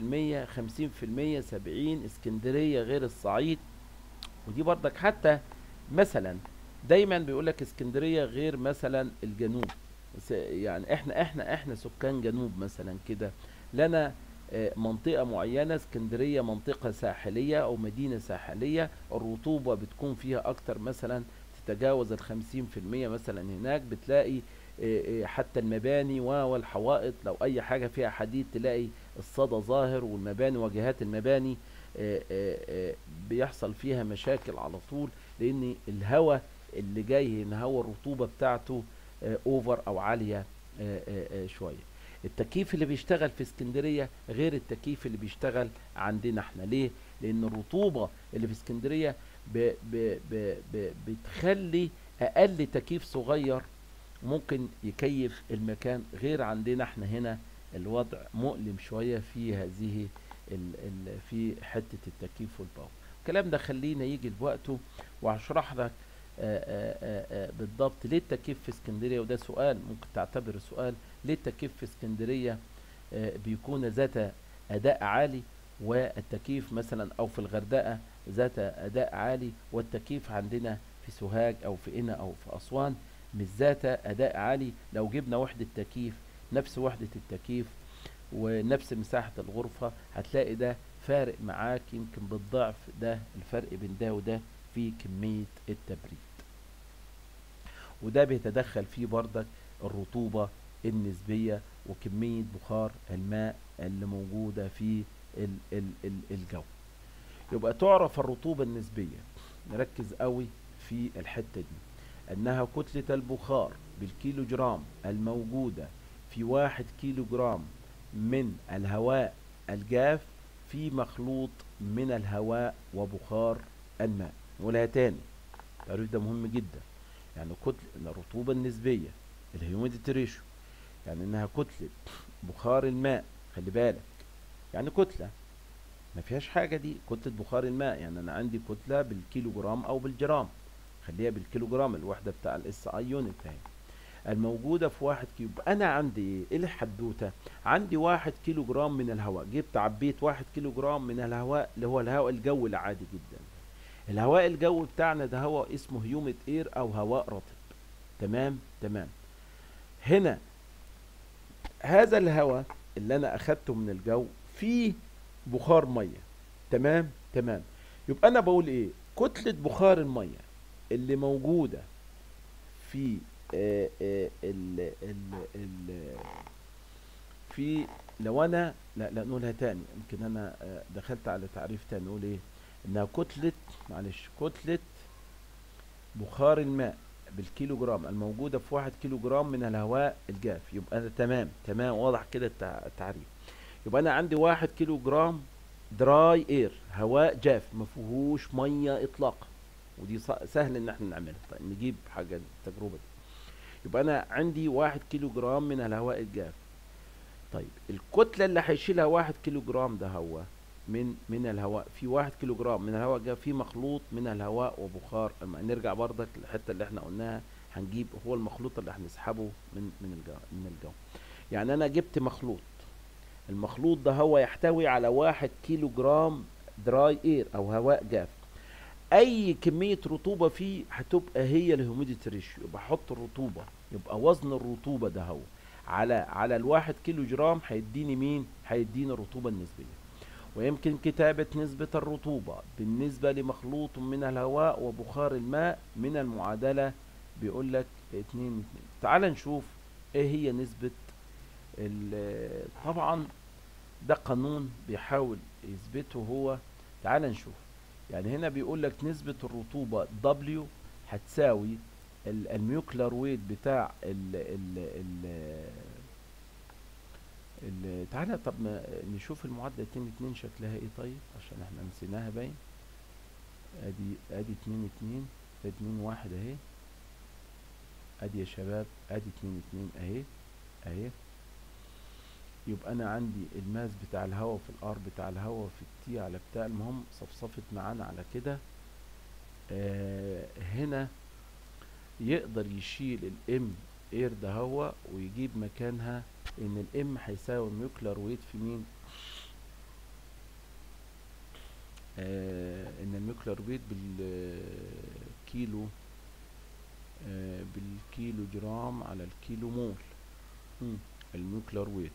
70 اسكندرية غير الصعيد ودي برضك حتى مثلا دايما بيقول لك اسكندرية غير مثلا الجنوب س- يعني احنا احنا احنا سكان جنوب مثلا كده لنا آه، منطقة معينة اسكندرية منطقة ساحلية او مدينة ساحلية الرطوبة بتكون فيها اكتر مثلا تتجاوز الخمسين في المية مثلا هناك بتلاقي آه، آه، حتى المباني و- والحوائط لو اي حاجة فيها حديد تلاقي الصدى ظاهر والمباني واجهات المباني آه، آه، آه، بيحصل فيها مشاكل على طول لان الهواء اللي جاي هنا هو الرطوبة بتاعته آه، اوفر او عالية آه، آه، آه، شوية التكييف اللي بيشتغل في اسكندرية غير التكييف اللي بيشتغل عندنا احنا ليه لان الرطوبة اللي في اسكندرية ب ب ب ب بتخلي اقل تكييف صغير ممكن يكيف المكان غير عندنا احنا هنا الوضع مؤلم شوية في هذه ال ال في حتة التكييف والباور الكلام ده خلينا يجي لوقته وهشرح لك آه، آه، آه، آه، بالضبط ليه التكييف في اسكندرية وده سؤال ممكن تعتبر سؤال ليه التكييف في اسكندرية آه، بيكون ذات أداء عالي والتكييف مثلا أو في الغردقة ذات أداء عالي والتكييف عندنا في سوهاج أو في قنا أو في أسوان مش ذات أداء عالي لو جبنا وحدة تكييف نفس وحدة التكييف ونفس مساحة الغرفة هتلاقي ده فارق معاك يمكن بالضعف ده الفرق بين ده وده في كمية التبريد وده بيتدخل فيه بردك الرطوبة النسبية وكمية بخار الماء اللي موجودة في ال ال ال الجو يبقى تعرف الرطوبة النسبية نركز قوي في الحتة دي انها كتلة البخار بالكيلو جرام الموجودة في واحد كيلو جرام من الهواء الجاف في مخلوط من الهواء وبخار الماء ولا تاني التعريف ده مهم جدا يعني كتلة الرطوبة النسبية الهيوميديتي ريشيو يعني انها كتلة بخار الماء خلي بالك يعني كتلة ما فيهاش حاجة دي كتلة بخار الماء يعني انا عندي كتلة بالكيلو جرام او بالجرام خليها بالكيلو جرام الوحدة بتاع الاس اي يونت اهي الموجودة في واحد كيلو انا عندي ايه ايه الحدوتة عندي واحد كيلو جرام من الهواء جبت عبيت واحد كيلو جرام من الهواء اللي هو الهواء الجوي العادي جدا الهواء الجوي بتاعنا ده هواء اسمه هيوميد اير او هواء رطب تمام تمام هنا هذا الهواء اللي انا اخدته من الجو فيه بخار ميه تمام تمام يبقى انا بقول ايه كتلة بخار الميه اللي موجودة في آه، آه، ال ال ال في لو انا لا لا نقولها تاني يمكن انا آه، دخلت على تعريف تاني نقول ايه انها كتلة معلش كتلة بخار الماء بالكيلو جرام الموجودة في واحد كيلو جرام من الهواء الجاف يبقى أنا تمام تمام واضح كده التع- التعريف يبقى أنا عندي واحد كيلو جرام دراي اير هواء جاف ما فيهوش مية إطلاقا ودي ص- سهل إن احنا نعملها طيب نجيب حاجة التجربة دي يبقى أنا عندي واحد كيلو جرام من الهواء الجاف طيب الكتلة اللي هيشيلها واحد كيلو جرام ده هو من من الهواء في واحد كيلو جرام من الهواء جاء في مخلوط من الهواء وبخار اما نرجع بردك للحته اللي احنا قلناها هنجيب هو المخلوط اللي هنسحبه من من الجو من الجو يعني انا جبت مخلوط المخلوط ده هو يحتوي على واحد كيلو جرام دراي اير او هواء جاف اي كميه رطوبه فيه هتبقى هي الهيوميديتي ريشيو يبقى احط الرطوبه يبقى وزن الرطوبه ده هو على على الواحد كيلو جرام هيديني مين هيديني الرطوبه النسبيه ويمكن كتابة نسبة الرطوبة بالنسبة لمخلوط من الهواء وبخار الماء من المعادلة بيقول لك اتنين اتنين تعال نشوف ايه هي نسبة ال- طبعا ده قانون بيحاول يثبته هو تعال نشوف يعني هنا بيقول لك نسبة الرطوبة W هتساوي ال- الميوكلر ويت بتاع ال ال ال ال- تعالى طب ما نشوف المعادلة اتنين اتنين شكلها ايه طيب عشان احنا نسيناها باين ادي ادي اتنين اتنين ادي اتنين واحد اهي ادي يا شباب ادي اتنين اتنين اهي اهي يبقى انا عندي الماس بتاع الهواء في الار بتاع الهواء في التي على بتاع المهم صفصفت معانا على كده آه هنا يقدر يشيل الام اير ده هو ويجيب مكانها ان الام هيساوي الميوكلر ويت في مين آه ان الميوكلر ويت بالكيلو آه بالكيلو كيلو جرام على الكيلو مول مم. الميوكلر ويت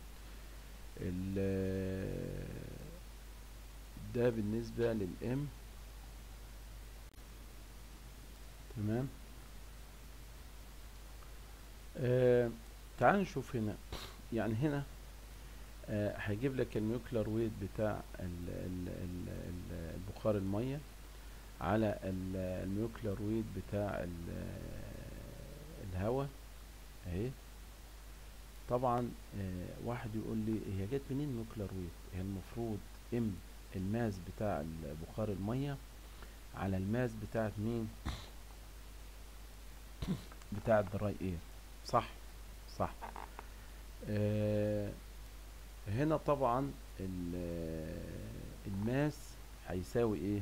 ال- ده بالنسبة للام تمام آه تعال نشوف هنا يعني هنا آه هيجيب لك الميوكلر ويت بتاع ال ال ال ال البخار المية على ال- الميوكلر ويت بتاع ال- الهواء اهي طبعا آه واحد يقول لي هي جت منين ميوكلر ويت هي المفروض ام الماس بتاع البخار المية على الماس بتاعت مين بتاع الدراي اير صح صح آه هنا طبعا ال- الماس هيساوي ايه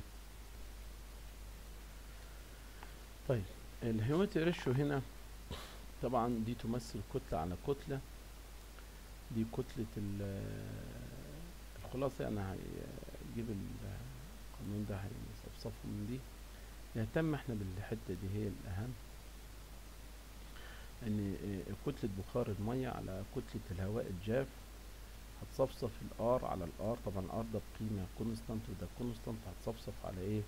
طيب الهيوميديتي ريشيو هنا طبعا دي تمثل كتلة على كتلة دي كتلة ال- الخلاصة يعني هيجيب القانون ده هيصفصفه من دي نهتم احنا بالحتة دي هي الأهم ان آه، كتلة بخار المية على كتلة الهواء الجاف هتصفصف الار على الار طبعا الار ده بقيمة كونستانت وده كونستانت هتصفصف على ايه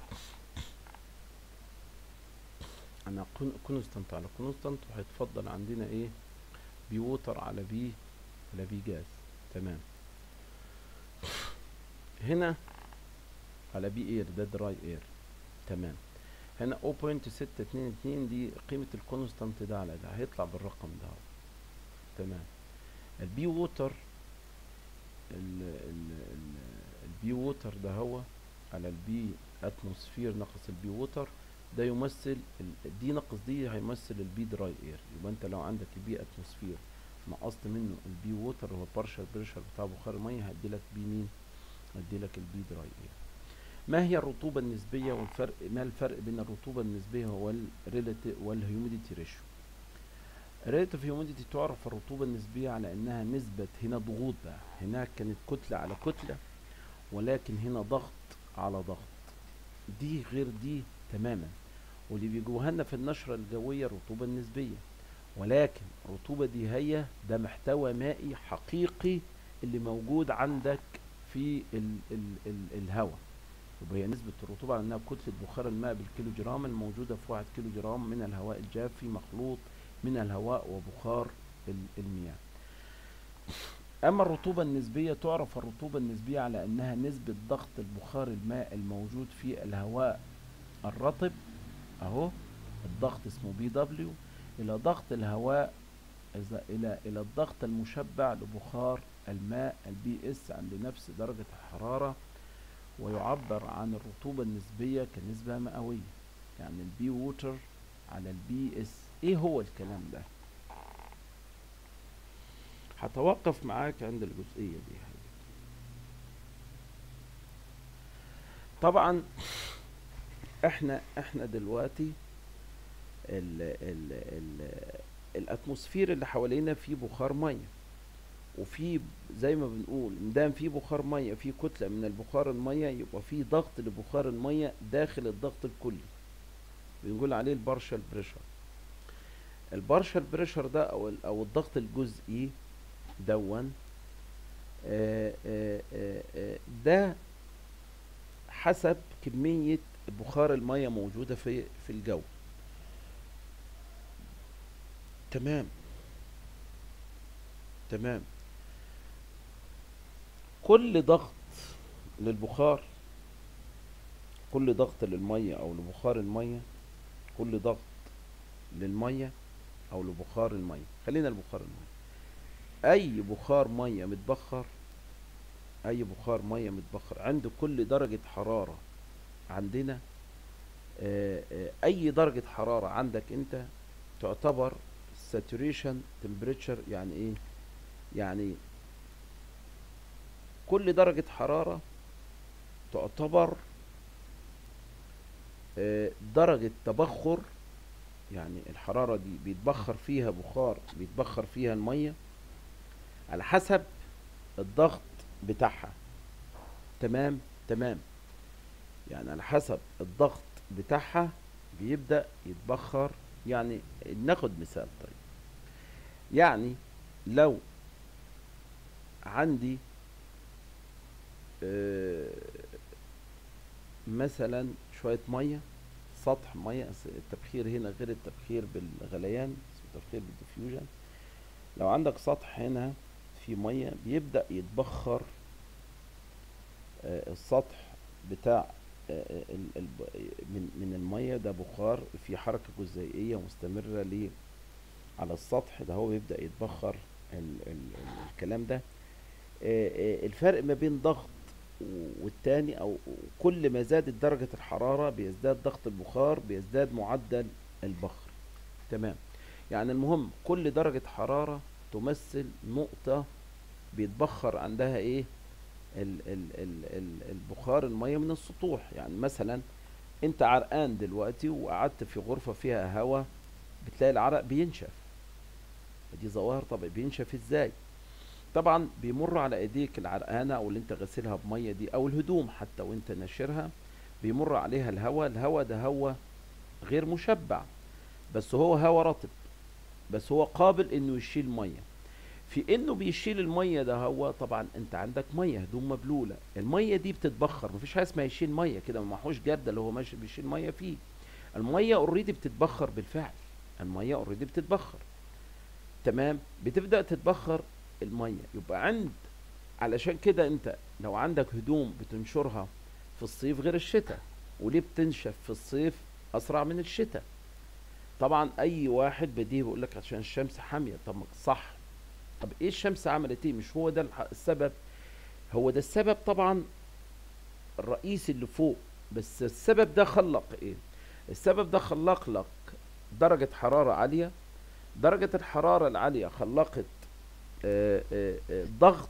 انا كونستانت على كونستانت وهيتفضل عندنا ايه بي ووتر على بي على بي جاز تمام هنا على بي اير ده دراي اير تمام هنا 0.622 دي قيمة الكونستانت ده على ده هيطلع بالرقم ده اهو. تمام البي ووتر ال ال ال البي ووتر ده هو على البي اتموسفير ناقص البي ووتر ده يمثل ال- دي ناقص دي هيمثل البي دراي اير يبقى انت لو عندك البي اتموسفير نقصت منه البي ووتر هو بارشال بريشر بتاع بخار الميه هيدي لك بي مين هيدي لك البي دراي اير ما هي الرطوبة النسبية والفرق ما الفرق بين الرطوبة النسبية والريلاتيف والهيوميديتي ريشيو الريلاتيف هيوميديتي تعرف الرطوبة النسبية على انها نسبة هنا ضغوط بقى هناك كانت كتلة على كتلة ولكن هنا ضغط على ضغط دي غير دي تماما واللي بيجوها لنا في النشرة الجوية الرطوبة النسبية ولكن الرطوبة دي هي ده محتوى مائي حقيقي اللي موجود عندك في ال ال ال الهواء يبقى هي نسبة الرطوبة على انها كتلة بخار الماء بالكيلو جرام الموجودة في واحد كيلو جرام من الهواء الجاف في مخلوط من الهواء وبخار ال- المياه أما الرطوبة النسبية تعرف الرطوبة النسبية على أنها نسبة ضغط البخار الماء الموجود في الهواء الرطب أهو الضغط اسمه بي دبليو إلى ضغط الهواء إذا إلى إلى الضغط المشبع لبخار الماء البي اس عند نفس درجة الحرارة ويعبر عن الرطوبة النسبية كنسبة مئوية يعني البي ووتر على البي اس ايه هو الكلام ده هتوقف معاك عند الجزئية دي طبعا احنا احنا دلوقتي ال ال ال الاتموسفير اللي حوالينا فيه بخار ميه وفي زي ما بنقول مدام في بخار ميه في كتله من البخار الميه يبقى في ضغط لبخار الميه داخل الضغط الكلي بنقول عليه البارشال بريشر البارشال بريشر ده او ال- او الضغط الجزئي دون آه، آه، آه، آه، ده حسب كمية بخار المية موجودة في في الجو تمام تمام كل ضغط للبخار كل ضغط للمية او لبخار المية كل ضغط للمية او لبخار المية خلينا البخار المية اي بخار مية متبخر اي بخار مية متبخر عند كل درجة حرارة عندنا آه، آه، اي درجة حرارة عندك انت تعتبر saturation temperature يعني ايه يعني كل درجة حرارة تعتبر آه، درجة تبخر يعني الحرارة دي بيتبخر فيها بخار بيتبخر فيها المية على حسب الضغط بتاعها تمام تمام يعني على حسب الضغط بتاعها بيبدأ يتبخر يعني ناخد مثال طيب يعني لو عندي آه، مثلا شوية مية سطح مية أصل التبخير هنا غير التبخير بالغليان اسمه تبخير بالديفيوجن لو عندك سطح هنا في مية بيبدأ يتبخر آه، السطح بتاع آه، ال- ال- من من المية ده بخار في حركة جزيئية مستمرة ليه على السطح ده هو بيبدأ يتبخر ال ال ال الكلام ده آه، آه، الفرق ما بين ضغط و- والتاني او كل ما زادت درجة الحرارة بيزداد ضغط البخار بيزداد معدل البخر تمام يعني المهم كل درجة حرارة تمثل نقطة بيتبخر عندها ايه ال ال ال ال البخار المية من السطوح يعني مثلا انت عرقان دلوقتي وقعدت في غرفة فيها هواء بتلاقي العرق بينشف دي ظواهر طبيعية بينشف ازاي طبعا بيمر على ايديك العرقانة او اللي انت غسلها بمية دي او الهدوم حتى وانت ناشرها بيمر عليها الهواء الهواء ده هواء غير مشبع بس هو هواء رطب بس هو قابل انه يشيل ميه في انه بيشيل الميه ده هو طبعا انت عندك ميه هدوم مبلوله الميه دي بتتبخر مفيش حاجه اسمها يشيل ميه كده ما معهوش جرده اللي هو ماشي بيشيل ميه فيه الميه اوريدي بتتبخر بالفعل الميه اوريدي بتتبخر تمام بتبدا تتبخر الميه يبقى عند علشان كده انت لو عندك هدوم بتنشرها في الصيف غير الشتاء وليه بتنشف في الصيف اسرع من الشتاء طبعا اي واحد بديه بيقول لك عشان الشمس حاميه طب ما صح طب ايه الشمس عملت ايه مش هو ده الح- السبب هو ده السبب طبعا الرئيسي اللي فوق بس السبب ده خلق ايه السبب ده خلق لك درجة حرارة عالية درجة الحرارة العالية خلقت آه، آه، آه، ضغط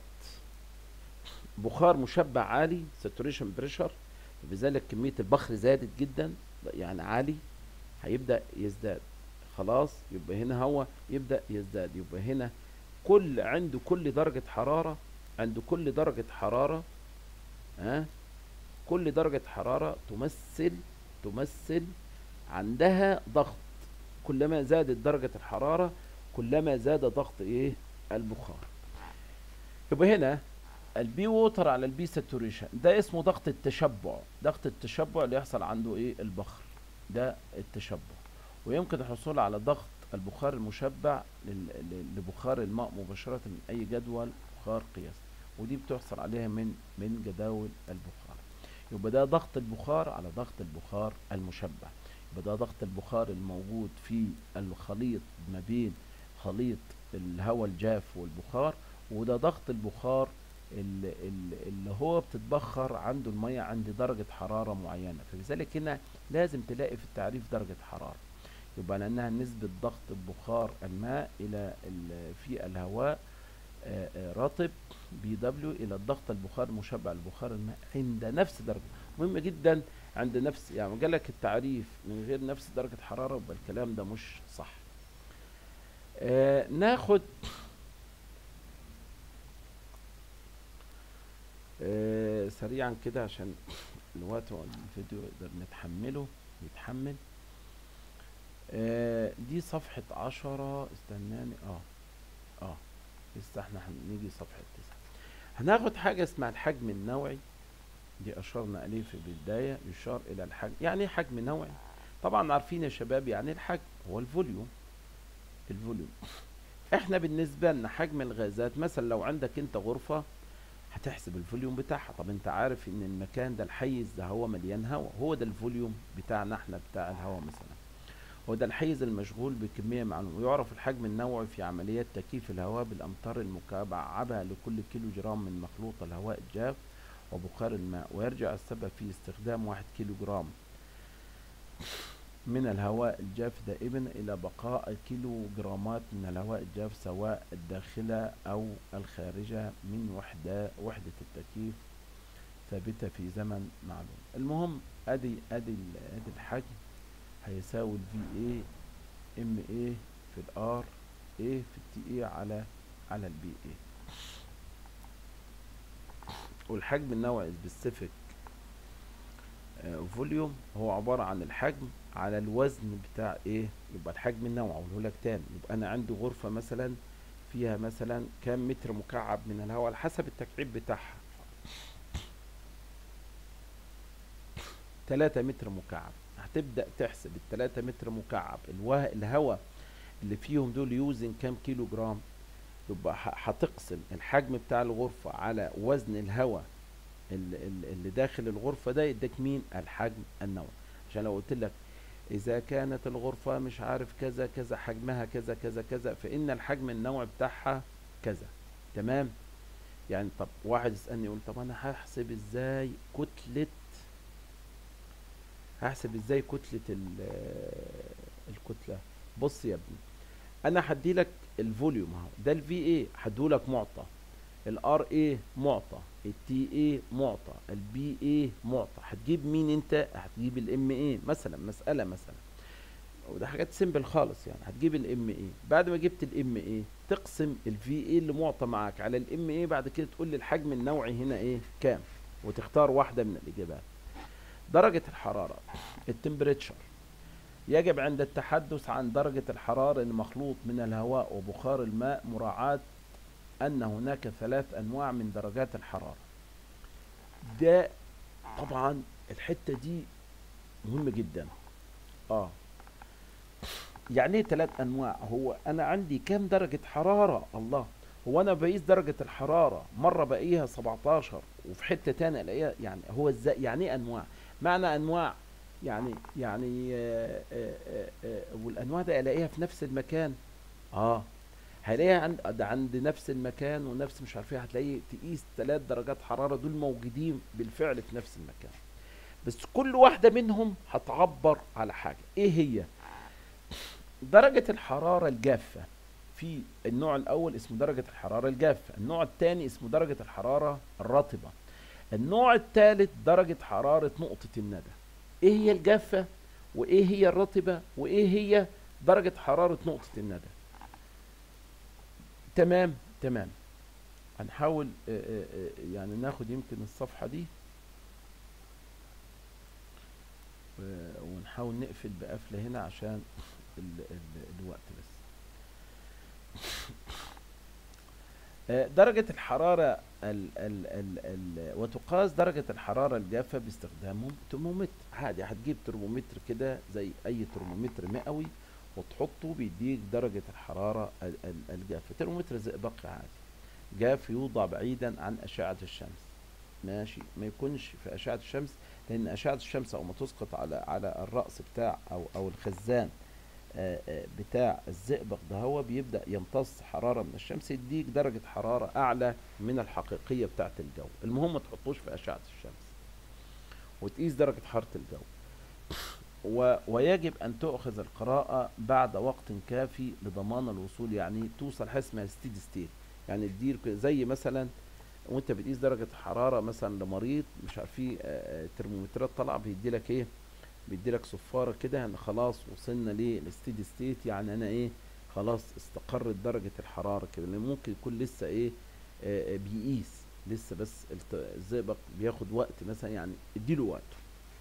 بخار مشبع عالي ساتوريشن بريشر فبذلك كمية البخر زادت جدا يعني عالي هيبدأ يزداد خلاص يبقى هنا هو يبدأ يزداد يبقى هنا كل عنده كل درجة حرارة عنده كل درجة حرارة ها كل درجة حرارة تمثل تمثل عندها ضغط كلما زادت درجة الحرارة كلما زاد ضغط ايه البخار يبقى هنا البي ووتر على البي ساتوريشن ده اسمه ضغط التشبع ضغط التشبع اللي يحصل عنده ايه البخر ده التشبع ويمكن الحصول على ضغط البخار المشبع لل- ل- لبخار الماء مباشرة من أي جدول بخار قياس ودي بتحصل عليها من من جداول البخار يبقى ده ضغط البخار على ضغط البخار المشبع يبقى ده ضغط البخار الموجود في الخليط ما بين خليط الهواء الجاف والبخار وده ضغط البخار اللي, اللي اللي هو بتتبخر عنده المية عند درجة حرارة معينة فلذلك هنا لازم تلاقي في التعريف درجة حرارة يبقى لأنها نسبة ضغط بخار الماء إلى ال- في الهواء آه، آه، رطب بي دبليو إلى الضغط البخار المشبع لبخار الماء عند نفس درجة مهم جدا عند نفس يعني قال لك التعريف من غير نفس درجة حرارة يبقى الكلام ده مش صح آه ناخد آه سريعا كده عشان الوقت الفيديو يقدر نتحمله يتحمل آه دي صفحة عشرة استناني اه اه لسه احنا هنيجي صفحة تسعة هناخد حاجة اسمها الحجم النوعي دي أشرنا عليه في البداية يشار إلى الحجم يعني إيه حجم نوعي طبعا عارفين يا شباب يعني الحجم هو الفوليوم الفوليوم احنا بالنسبة لنا حجم الغازات مثلا لو عندك انت غرفة هتحسب الفوليوم بتاعها طب انت عارف ان المكان ده الحيز ده هو مليان هواء هو ده الفوليوم بتاعنا احنا بتاع الهواء مثلا هو ده الحيز المشغول بكمية معلومة ويعرف الحجم النوعي في عمليات تكييف الهواء بالأمتار المكعبة لكل كيلو جرام من مخلوط الهواء الجاف وبخار الماء ويرجع السبب في استخدام واحد كيلو جرام من الهواء الجاف دائما إلى بقاء كيلو جرامات من الهواء الجاف سواء الداخلة أو الخارجة من وحدة وحدة التكييف ثابتة في زمن معلوم المهم أدي أدي ال- أدي الحجم هيساوي ال VA ام اي في الار اي في التي اي على على البي اي والحجم النوعي سبيسيفيك فوليوم هو عبارة عن الحجم على الوزن بتاع ايه يبقى الحجم النوعي اقوله لك تاني يبقى انا عندي غرفة مثلا فيها مثلا كام متر مكعب من الهواء على حسب التكعيب بتاعها 3 متر مكعب هتبدأ تحسب التلاتة متر مكعب الوه... الهواء اللي فيهم دول يوزن كام كيلو جرام يبقى ح- هتقسم الحجم بتاع الغرفة على وزن الهواء اللي, اللي داخل الغرفة ده يديك مين الحجم النووي عشان لو قلت لك إذا كانت الغرفة مش عارف كذا كذا حجمها كذا كذا كذا فإن الحجم النوعي بتاعها كذا تمام يعني طب واحد يسألني يقول طب أنا هحسب إزاي كتلة هحسب إزاي كتلة ال- الكتلة بص يا ابني أنا هدي لك الفوليوم اهو ده الفي اي هديهولك معطى الار اي معطى التي اي معطى البي اي معطى هتجيب مين انت هتجيب الام اي مثلا مساله مثلا وده حاجات سيمبل خالص يعني هتجيب الام اي بعد ما جبت الام اي تقسم الفي اي اللي معطى معاك على الام اي بعد كده تقول لي الحجم النوعي هنا ايه كام وتختار واحده من الاجابات درجه الحراره التمبريتشر يجب عند التحدث عن درجة الحرارة المخلوط من الهواء وبخار الماء مراعاة أن هناك ثلاث أنواع من درجات الحرارة ده طبعا الحتة دي مهمة جدا اه يعني ايه ثلاث انواع هو انا عندي كام درجة حرارة الله هو انا بقيس درجة الحرارة مرة بقيها 17 وفي حتة تانية الاقيها يعني هو ازاي يعني ايه انواع معنى انواع يعني يعني آه آه آه آه والانواع دي الاقيها في نفس المكان اه هلاقيها عند ده عند نفس المكان ونفس مش عارف ايه هتلاقي تقيس ثلاث درجات حرارة دول موجودين بالفعل في نفس المكان بس كل واحدة منهم هتعبر على حاجة ايه هي درجة الحرارة الجافة في النوع الأول اسمه درجة الحرارة الجافة النوع الثاني اسمه درجة الحرارة الرطبة النوع الثالث درجة حرارة نقطة الندى ايه هي الجافة وايه هي الرطبة وايه هي درجة حرارة نقطة الندى تمام تمام هنحاول آه، آه، آه، يعني ناخد يمكن الصفحة دي و- ونحاول نقفل بقفلة هنا عشان ال ال الوقت بس آه، درجة الحرارة ال ال ال ال وتقاس درجة الحرارة الجافة باستخدام ترمومتر عادي هتجيب ترمومتر كده زي أي ترمومتر مئوي وتحطه بيديك درجة الحرارة ال- ال- الجافة ترمومتر زئبقي عادي جاف يوضع بعيدا عن أشعة الشمس ماشي ما يكونش في أشعة الشمس لأن أشعة الشمس أو ما تسقط على على الرأس بتاع أو أو الخزان آه، آه، بتاع الزئبق ده هو بيبدأ يمتص حرارة من الشمس يديك درجة حرارة أعلى من الحقيقية بتاعة الجو المهم ما تحطوش في أشعة الشمس وتقيس درجة حرارة الجو و... ويجب أن تؤخذ القراءة بعد وقت كافي لضمان الوصول يعني توصل حاجة اسمها ستيدي ستيت يعني تدير كده زي مثلا وانت بتقيس درجة الحرارة مثلا لمريض مش عارف في آه، ترمومترات طالعة بيدي لك ايه بيدي لك صفارة كده يعني خلاص وصلنا للستيدي ستيت يعني انا ايه خلاص استقرت درجة الحرارة كده لان ممكن يكون لسه ايه آه، آه، بيقيس لسه بس الت- الزئبق بياخد وقت مثلا يعني اديله وقته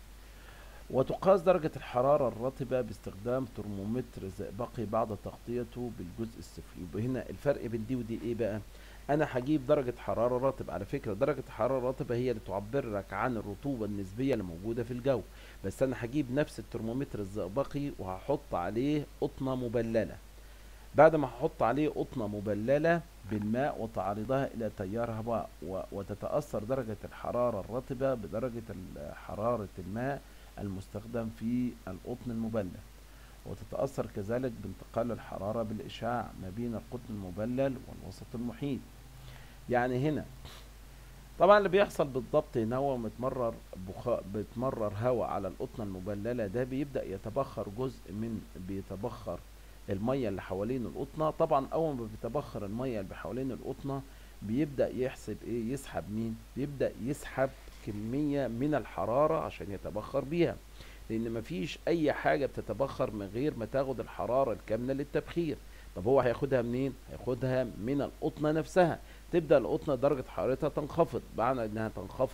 وتقاس درجة الحرارة الرطبة باستخدام ترمومتر زئبقي بعد تغطيته بالجزء السفلي يبقى هنا الفرق بين دي ودي ايه بقى انا هجيب درجة حرارة رطبة على فكرة درجة الحرارة الرطبة هي اللي تعبر لك عن الرطوبة النسبية اللي موجودة في الجو بس انا هجيب نفس الترمومتر الزئبقي وهحط عليه قطنة مبللة بعد ما هحط عليه قطنة مبللة بالماء وتعرضها إلى تيار هواء و- وتتأثر درجة الحرارة الرطبة بدرجة ال- حرارة الماء المستخدم في القطن المبلل وتتأثر كذلك بانتقال الحرارة بالإشعاع ما بين القطن المبلل والوسط المحيط يعني هنا طبعا اللي بيحصل بالضبط هنا هو متمرر بخا... بتمرر هواء على القطنة المبللة ده بيبدأ يتبخر جزء من بيتبخر المية اللي حوالين القطنة طبعا أول ما بيتبخر المية اللي حوالين القطنة بيبدأ يحسب إيه يسحب مين بيبدأ يسحب كمية من الحرارة عشان يتبخر بيها لأن مفيش أي حاجة بتتبخر من غير ما تاخد الحرارة الكاملة للتبخير طب هو هياخدها منين؟ هياخدها من القطنة نفسها تبدأ القطنة درجة حرارتها تنخفض معنى إنها تنخفض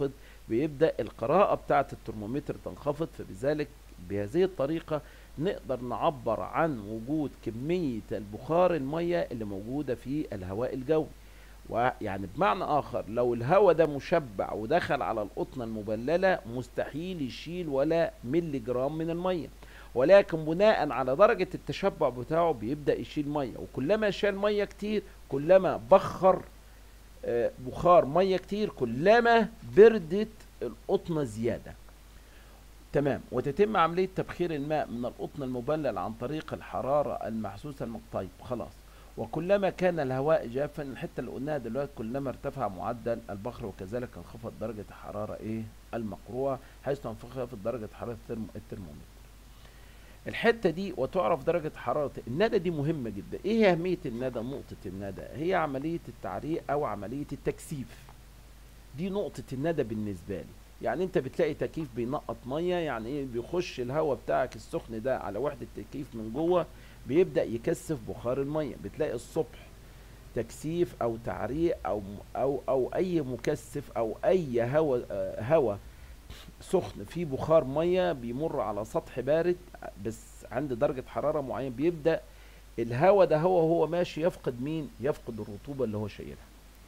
بيبدأ القراءة بتاعة الترمومتر تنخفض فبذلك بهذه الطريقة نقدر نعبر عن وجود كمية البخار المية اللي موجودة في الهواء الجوي ويعني بمعنى آخر لو الهواء ده مشبع ودخل على القطنة المبللة مستحيل يشيل ولا ملي جرام من المية ولكن بناء على درجة التشبع بتاعه بيبدأ يشيل مية وكلما شال مية كتير كلما بخر آه، بخار مية كتير كلما بردت القطنة زيادة تمام وتتم عملية تبخير الماء من القطن المبلل عن طريق الحرارة المحسوسة الم... طيب خلاص وكلما كان الهواء جافا الحتة اللي قلناها دلوقتي كلما ارتفع معدل البخر وكذلك انخفض درجة الحرارة ايه المقروءة حيث تنخفض درجة حرارة الترم... الترمومتر الحتة دي وتعرف درجة حرارة الندى دي مهمة جدا ايه اهمية الندى نقطة الندى هي عملية التعريق او عملية التكثيف دي نقطة الندى بالنسبة لي يعني انت بتلاقي تكييف بينقط ميه يعني ايه بيخش الهواء بتاعك السخن ده على وحده التكييف من جوه بيبدا يكثف بخار الميه بتلاقي الصبح تكثيف او تعريق او او او اي مكثف او اي هواء هواء سخن فيه بخار ميه بيمر على سطح بارد بس عند درجه حراره معينه بيبدا الهواء ده هو هو ماشي يفقد مين يفقد الرطوبه اللي هو شايلها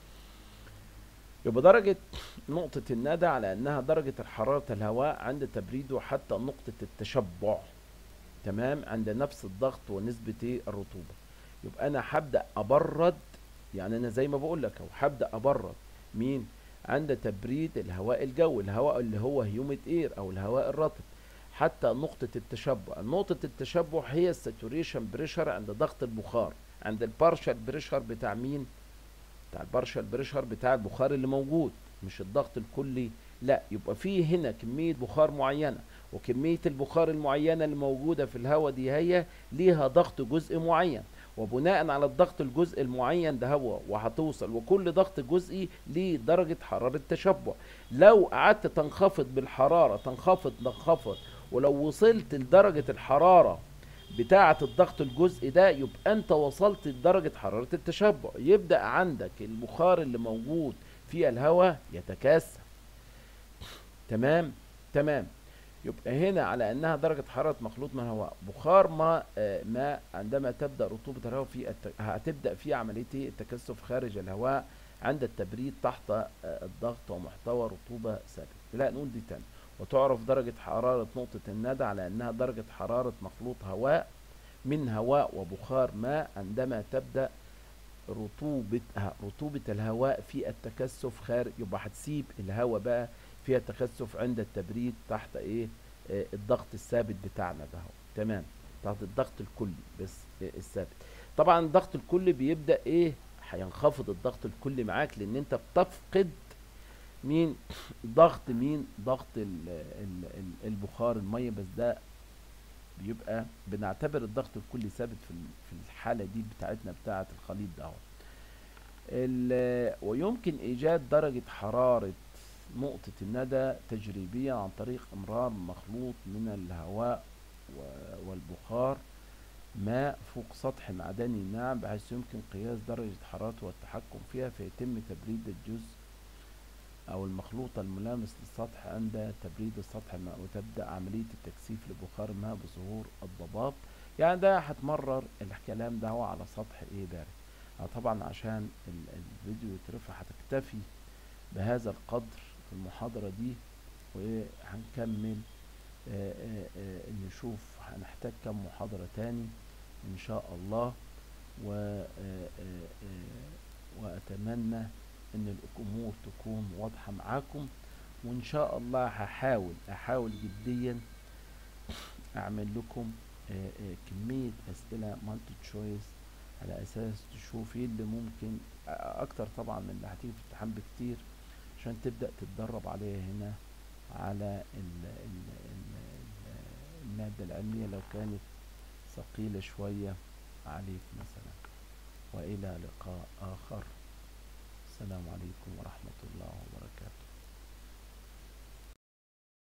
يبقى درجة نقطة الندى على أنها درجة حرارة الهواء عند تبريده حتى نقطة التشبع تمام عند نفس الضغط ونسبة الرطوبة يبقى أنا هبدأ أبرد يعني أنا زي ما بقول لك أهو هبدأ أبرد مين عند تبريد الهواء الجوي الهواء اللي هو هيوميد اير أو الهواء الرطب حتى نقطة التشبع نقطة التشبع هي الساتوريشن بريشر عند ضغط البخار عند البارشال بريشر بتاع مين بتاع البارشال بريشر بتاع البخار اللي موجود مش الضغط الكلي لا يبقى في هنا كمية بخار معينة وكمية البخار المعينة اللي موجودة في الهواء دي هي ليها ضغط جزء معين وبناء على الضغط الجزء المعين ده هو وهتوصل وكل ضغط جزئي ليه درجة حرارة تشبع لو قعدت تنخفض بالحرارة تنخفض تنخفض ولو وصلت لدرجة الحرارة بتاعة الضغط الجزئي ده يبقى انت وصلت لدرجة حرارة التشبع يبدأ عندك البخار اللي موجود في الهواء يتكاثف تمام تمام يبقى هنا على انها درجة حرارة مخلوط من الهواء بخار ما آه ماء عندما تبدأ رطوبة الهواء في الت... هتبدأ في عملية التكثف خارج الهواء عند التبريد تحت آه الضغط ومحتوى رطوبة ثابت لا نقول دي تاني وتعرف درجة حرارة نقطة الندى على أنها درجة حرارة مخلوط هواء من هواء وبخار ماء عندما تبدأ رطوبتها رطوبة الهواء في التكثف خارج يبقى هتسيب الهواء بقى فيها تكثف عند التبريد تحت ايه آه الضغط الثابت بتاعنا ده هو تمام تحت الضغط الكلي بس آه الثابت طبعا الضغط الكلي بيبدأ ايه هينخفض الضغط الكلي معاك لان انت بتفقد مين ضغط مين ضغط ال ال ال البخار الميه بس ده بيبقى بنعتبر الضغط الكلي ثابت في في الحاله دي بتاعتنا بتاعه الخليط ده ويمكن ايجاد درجه حراره نقطه الندى تجريبيا عن طريق امرار مخلوط من الهواء والبخار ماء فوق سطح معدني ناعم بحيث يمكن قياس درجة حرارته والتحكم فيها فيتم تبريد الجزء أو المخلوط الملامس للسطح عند تبريد السطح الماء وتبدأ عملية التكثيف لبخار الماء بظهور الضباب يعني ده هتمرر الكلام ده هو على سطح ايه بارد طبعا عشان الفيديو يترفع هتكتفي بهذا القدر في المحاضرة دي وهنكمل آآ آآ نشوف هنحتاج كم محاضرة تاني ان شاء الله و واتمنى ان الامور تكون واضحة معاكم وان شاء الله هحاول احاول جديا اعمل لكم كمية اسئلة مالتي تشويس على اساس تشوف ايه اللي ممكن اكتر طبعا من اللي هتيجي في الامتحان بكتير عشان تبدأ تتدرب عليها هنا على ال ال ال المادة العلمية لو كانت ثقيلة شوية عليك مثلا وإلى لقاء آخر السلام عليكم ورحمة الله وبركاته